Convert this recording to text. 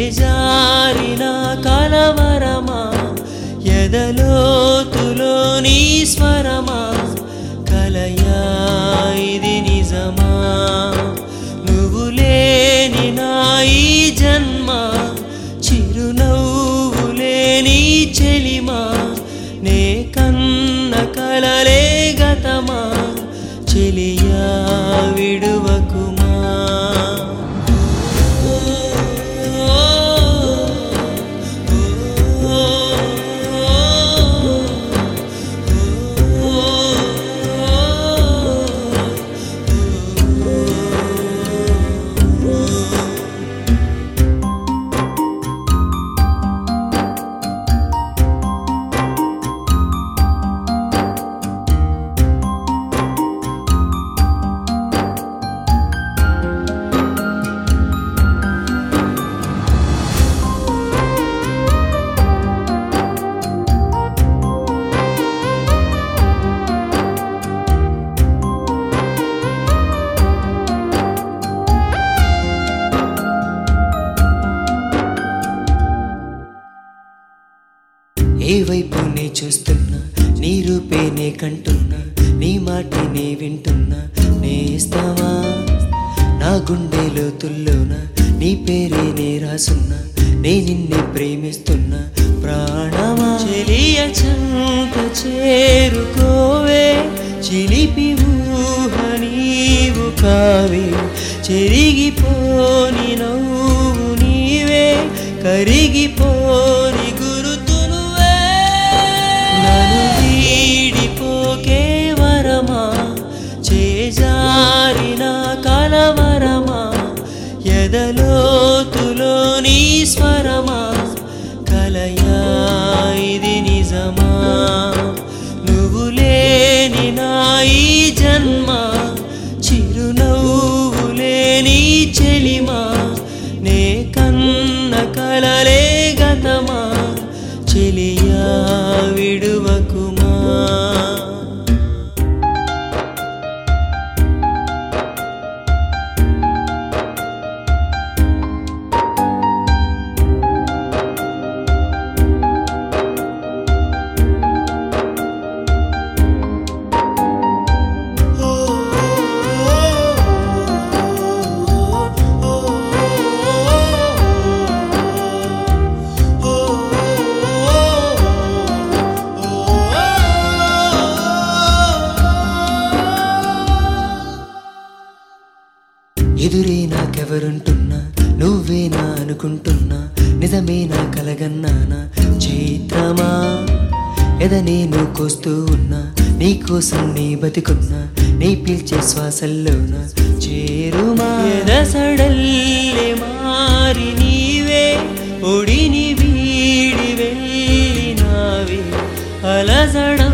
చేజారిన కలవరమా ఎదలోతులో నీ స్వరమా కలయా ఇది నిజమా నువ్వు లేని నా ఈ జన్మ చిరునవ్వు లేని చెలిమా నే కన్న కలలే గతమా చెలియా విడువకుమా ఏ వైపు నే చూస్తున్నా నీ రూపే నే కంటున్నా నీ మాటే నే వింటున్నా నేస్తావా నా గుండె లోతుల్లోన నీ పేరే నే రాసున్నా నే నిన్నే ప్రేమిస్తున్నా ప్రాణమా చెలియ చంత చేరుకోవే చిలిపి ఊహ నీవు కావే చెరిగిపోని నవ్వు నీవే కరిగిపోని గురుతు నువ్వే నన్ను వీడిపోకే వరమా చేజారిన కలవరమా ఎదలోతులో నీ స్వరమా కలయా ఇది నిజమా నువ్వు లేని నా ఈ జన్మ చిరునవ్వు లేని చెలిమా నే కన్న కలలే గతమా చెలియా విడువకుమా ఎదురే నాకెవరుంటున్నా నువ్వేనా అనుకుంటున్నా నిజమేనా కలగన్నానా చైత్రమా ఎద నేను కోస్తూ ఉన్నా నీకోసం నీ బతికున్నా నీ పీల్చే శ్వాసల్లోన చేరుమా ఎదసడల్లే మారి నీవే ఒడిని వీడి వెళ్ళినావే అలసడ